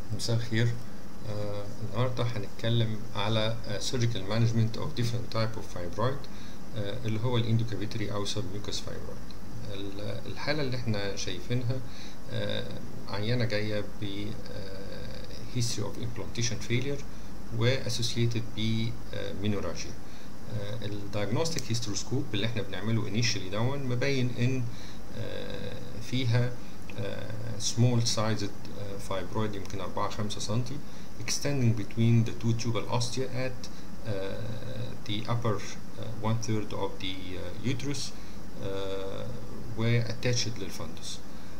مساء الخير آه النهارده هنتكلم على uh, surgical management of different type of fibroid آه اللي هو الاندوكافيتري او submucous fibroid الحالة اللي احنا شايفينها آه عيانة جاية ب uh, history of implantation failure و associated ب menorrhagia الدايجنوستيك هيستروسكوب اللي احنا بنعمله initially دون مبين ان فيها small sized fibroid يمكن 4 5 سم extending between the two tubal ostia at uh, the upper uh, one third of the uh, uterus و attached للفندس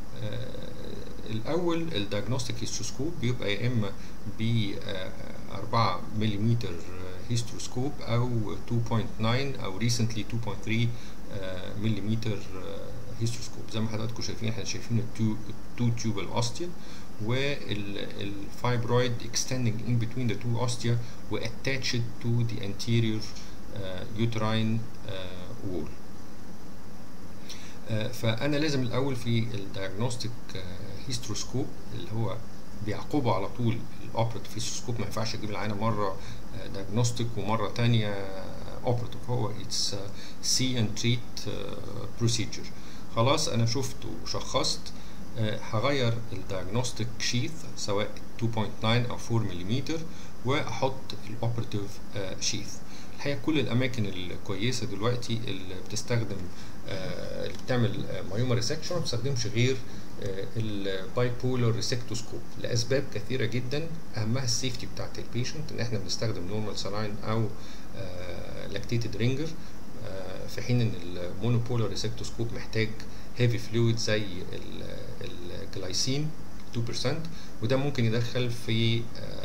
الأول الديagnostic هيستروسكوب بيبقى يا إما ب 4 ملم هيستروسكوب أو 2.9 أو recently 2.3 ملم هيستروسكوب زي ما حضراتكم شايفين احنا شايفين التو تيوبال اوستيا والفايبرويد extending in between the two ostia و attached to the anterior uh, uterine uh, wall uh, فانا لازم الاول في الديagnostic هيستروسكوب اللي هو بيعقبه على طول الاوبراتيف هيستروسكوب ما ينفعش اجيب العينه مره ديagnostic ومره تانية اوبراتيف هو اتس سي اند تريت بروسيجر خلاص انا شفت وشخصت أه هغير الديagnostic شيث سواء 2.9 او 4 ملم واحط الاوبراتيف أه شيث الحقيقه كل الاماكن الكويسه دلوقتي اللي بتستخدم أه اللي بتعمل مايوما ريسكشن ما بتستخدمش غير الباي بولر ريسكتوسكوب لاسباب كثيره جدا اهمها السيفتي بتاعت البيشنت ان احنا بنستخدم نورمال سلاين او لاكتيتد رينجر في حين ان المونوبولار ريسكتوسكوب محتاج هيفي فلويد زي الجلايسين 2% وده ممكن يدخل في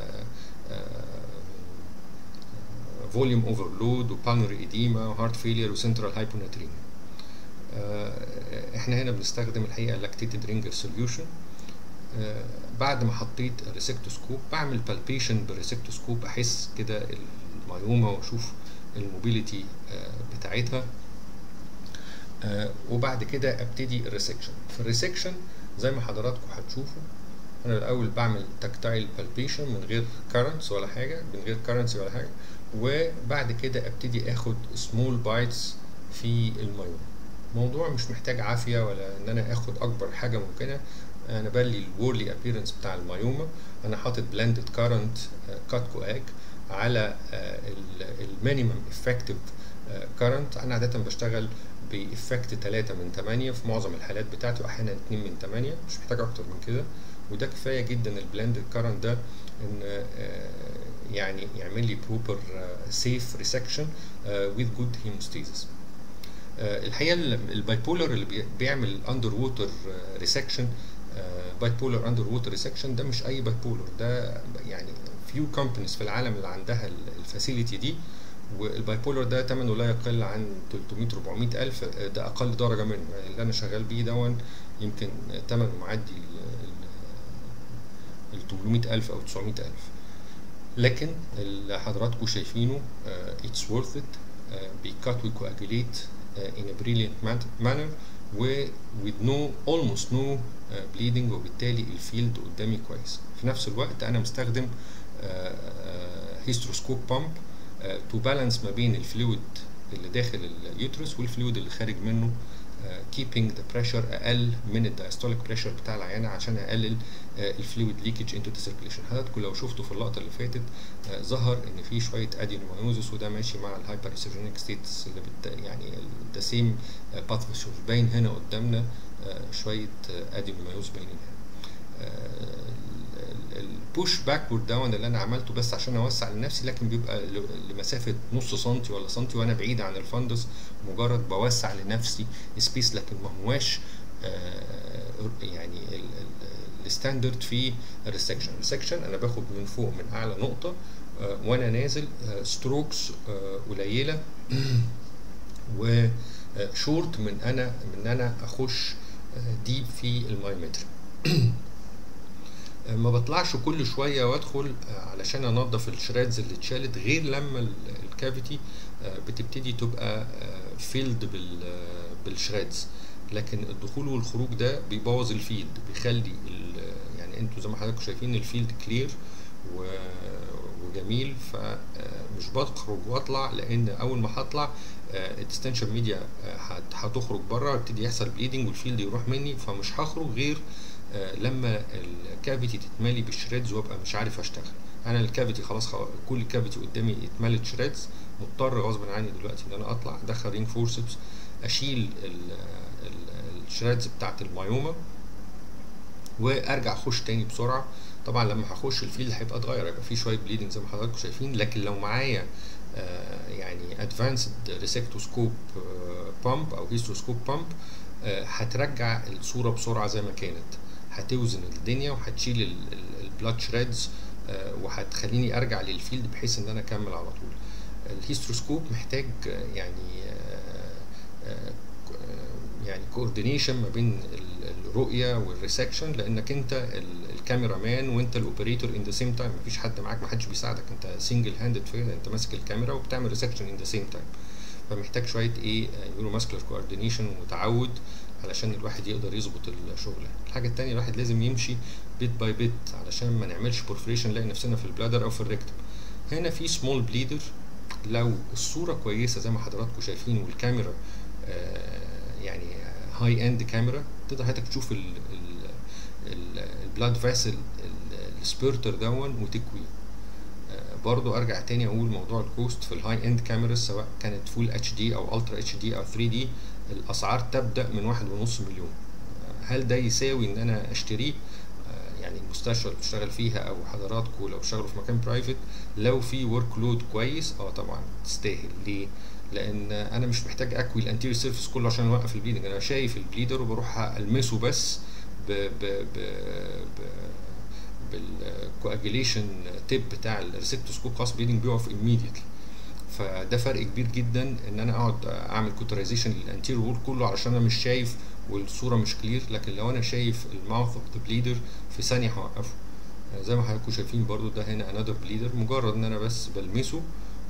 فوليوم اوفرلود وبالمري ايديما وهارت فيلير وسنترال هايبوناتريميا احنا هنا بنستخدم الحقيقه لاكتيتد رينجر سوليوشن بعد ما حطيت الريسكتوسكوب بعمل بالبيشن بالريسكتوسكوب احس كده المايوما واشوف الموبيليتي بتاعتها وبعد كده ابتدي الريسكشن في الريسكشن زي ما حضراتكم هتشوفوا انا الاول بعمل تكتايل بالبيشن من غير كارنتس ولا حاجه من غير كارنتس ولا حاجه وبعد كده ابتدي اخد سمول بايتس في المايوما موضوع مش محتاج عافيه ولا ان انا اخد اكبر حاجه ممكنه انا بلي الورلي ابيرنس بتاع المايوما انا حاطط بلندد كارنت كات كواج على المينيمم افكتيف كارنت انا عاده بشتغل بافكت 3 من 8 في معظم الحالات بتاعتي واحيانا 2 من 8 مش محتاج اكتر من كده وده كفايه جدا البلندد كارنت ده ان يعني يعمل لي بروبر سيف ريسكشن وذ جود هيموستيزس الحقيقه البايبولر اللي بيعمل اندر ووتر ريسكشن بايبولر اندر ووتر ريسكشن ده مش اي بايبولر ده يعني فيو كومبانيز في العالم اللي عندها الفاسيلتي دي والبايبولر ده ثمنه لا يقل عن 300 400 الف ده اقل درجه منه يعني اللي انا شغال بيه دون يمكن ثمنه معدي ال 800 الف او 900 الف لكن اللي حضراتكم شايفينه اتس وورث ات بيكات ويكواجوليت in a brilliant manner و with no almost no uh, bleeding وبالتالي الفيلد قدامي كويس في نفس الوقت انا مستخدم هيستروسكوب بامب تو بالانس ما بين الفلويد اللي داخل اليوترس والفلويد اللي خارج منه keeping the pressure اقل من الدايستوليك بريشر بتاع العيانه عشان اقلل الفلويد ليكج انتو ذا سيركيليشن حضراتكم لو شفتوا في اللقطه اللي فاتت ظهر ان في شويه ادينومايوزس وده ماشي مع الهايبر ايستروجينيك ستيتس اللي بت يعني ذا سيم باثوفيسيولوجي باين هنا قدامنا شويه ادينومايوز باينين هنا البوش باكورد داون اللي انا عملته بس عشان اوسع لنفسي لكن بيبقى لمسافه نص سنتي ولا سنتي وانا بعيد عن الفندس مجرد بوسع لنفسي سبيس لكن ما هواش يعني الستاندرد في الريسكشن الريسكشن انا باخد من فوق من اعلى نقطه وانا نازل ستروكس قليله وشورت من انا من انا اخش ديب في المايومتر ما بطلعش كل شويه وادخل علشان انضف الشرادز اللي اتشالت غير لما الكافيتي بتبتدي تبقى فيلد بالشرادز لكن الدخول والخروج ده بيبوظ الفيلد بيخلي يعني انتوا زي ما حضراتكم شايفين الفيلد كلير و... وجميل فمش بخرج واطلع لان اول ما هطلع الديستنشن ميديا هتخرج بره يبتدي يحصل بليدنج والفيلد يروح مني فمش هخرج غير لما الكافيتي تتملي بالشريدز وابقى مش عارف اشتغل انا الكافيتي خلاص خلاص كل الكافيتي قدامي اتملت شريدز مضطر غصب عني دلوقتي ان انا اطلع ادخل رينج فورسبس اشيل الشريدز بتاعت المايوما وارجع اخش تاني بسرعه طبعا لما هخش الفيلد هيبقى اتغير هيبقى فيه شويه بليدنج زي ما حضراتكم شايفين لكن لو معايا آه يعني ادفانسد ريسكتوسكوب بامب او هيستوسكوب بامب آه هترجع الصوره بسرعه زي ما كانت هتوزن الدنيا وهتشيل البلاد شريدز آه وهتخليني ارجع للفيلد بحيث ان انا اكمل على طول الهيستروسكوب محتاج يعني يعني كوردينيشن ما بين الرؤيه والريسكشن لانك انت الكاميرا مان وانت الاوبريتور ان ذا سيم تايم مفيش حد معاك محدش بيساعدك انت سنجل هاندد في انت ماسك الكاميرا وبتعمل ريسكشن ان ذا سيم تايم فمحتاج شويه ايه نيورو ماسكولار كوردينيشن وتعود علشان الواحد يقدر يظبط الشغل الحاجه الثانيه الواحد لازم يمشي بيت باي بيت علشان ما نعملش بورفريشن نلاقي نفسنا في البلادر او في الريكتم هنا في سمول بليدر لو الصوره كويسه زي ما حضراتكم شايفين والكاميرا آه يعني هاي اند كاميرا تقدر حضرتك تشوف البلاد فاسل السبيرتر دون وتكويه برضو ارجع تاني اقول موضوع الكوست في الهاي اند كاميرا سواء كانت فول اتش دي او الترا اتش دي او 3 دي الاسعار تبدا من واحد ونص مليون هل ده يساوي ان انا اشتريه يعني المستشفى اللي بشتغل فيها او حضراتكم لو بتشتغلوا في مكان برايفت لو في ورك لود كويس اه طبعا تستاهل ليه؟ لان انا مش محتاج اكوي الانتيريور سيرفيس كله عشان اوقف البليدنج انا شايف البليدر وبروح المسه بس ب ب ب ب بالكواجيليشن تيب بتاع الريسكتوسكوب خاص بليدنج بيقف immediately فده فرق كبير جدا ان انا اقعد اعمل كوترايزيشن للانتيريور وول كله علشان انا مش شايف والصوره مش كلير لكن لو انا شايف الماوث اوف ذا بليدر في ثانيه هوقفه زي ما حضراتكم شايفين برضو ده هنا انذر بليدر مجرد ان انا بس بلمسه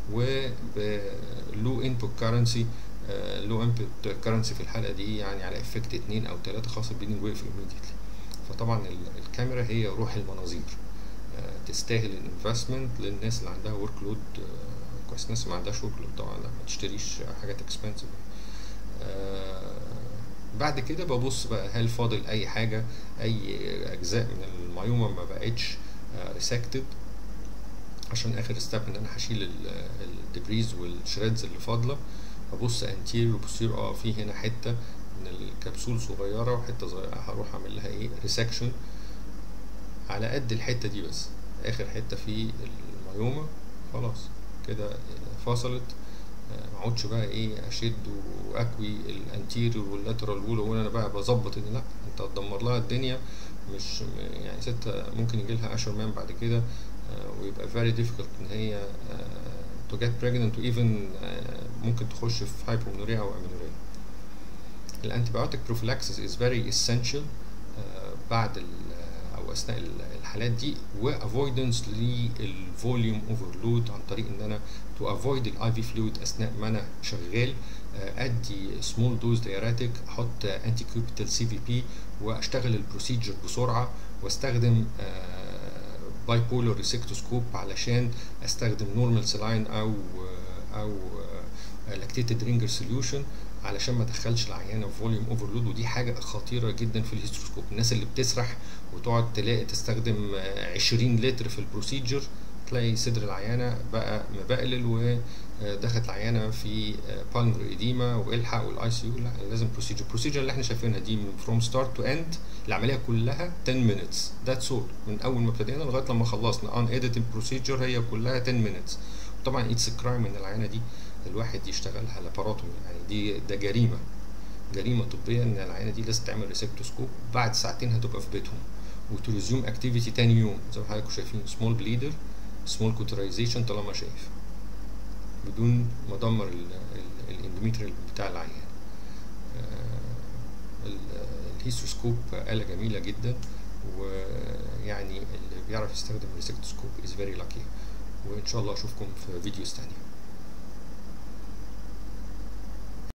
وبلو انبوت كارنسي لو انبوت كارنسي في الحلقه دي يعني على افكت اتنين او تلاته خاص بالبليدنج ويقف immediately فطبعا الكاميرا هي روح المناظير تستاهل الانفستمنت للناس اللي عندها ورك لود كويس الناس ما عندهاش ورك لود طبعا لا ما تشتريش حاجات اكسبنسيف بعد كده ببص بقى هل فاضل اي حاجه اي اجزاء من المايوما ما بقتش ريسكتد عشان اخر ستيب ان انا هشيل الدبريز والشريدز اللي فاضله ابص انتيريور وبوستيريور اه في هنا حته من الكبسول صغيره وحته صغيره هروح اعمل لها ايه ريسكشن على قد الحته دي بس اخر حته في المايوما خلاص كده فصلت ما اقعدش بقى ايه اشد واكوي الانتيريور واللاترال وول وانا بقى بظبط ان لا انت هتدمر لها الدنيا مش يعني ست ممكن يجي لها اشهر مان بعد كده ويبقى very difficult ان هي to get pregnant و even ممكن تخش في hypomenorrhea او amenorrhea الانتيبيوتيك prophylaxis is very essential بعد او اثناء الحالات دي وافويدنس للفوليوم اوفرلود عن طريق ان انا تو افويد الاي في فلويد اثناء ما انا شغال ادي سمول دوز دايراتيك احط انتي كوبيتال سي في بي واشتغل البروسيجر بسرعه واستخدم باي بولر ريسكتوسكوب علشان استخدم نورمال سلاين او او لاكتيتد رينجر سوليوشن علشان ما ادخلش العيانه في فوليوم اوفرلود ودي حاجه خطيره جدا في الهيستروسكوب الناس اللي بتسرح وتقعد تلاقي تستخدم 20 لتر في البروسيجر تلاقي صدر العيانه بقى مبقلل ودخلت العيانه في بالمر ايديما والحق والاي سي يو لا لازم بروسيجر البروسيجر اللي احنا شايفينها دي من فروم ستارت تو اند العمليه كلها 10 مينتس ذاتس اول من اول ما ابتدينا لغايه لما خلصنا ان اديتد بروسيجر هي كلها 10 مينتس طبعا اتس كرايم ان العيانه دي الواحد يشتغلها لاباروتومي يعني دي ده جريمه جريمه طبيه ان العينه دي لازم تعمل ريسبتوسكوب بعد ساعتين هتبقى في بيتهم وتريزيوم اكتيفيتي تاني يوم زي ما حضراتكم شايفين سمول بليدر سمول كوترايزيشن طالما شايف بدون ما ادمر الاندوميتريال بتاع العيان الهيستروسكوب آلة جميلة جدا ويعني اللي بيعرف يستخدم الريسكتوسكوب is very lucky وإن شاء الله أشوفكم في فيديوز تانية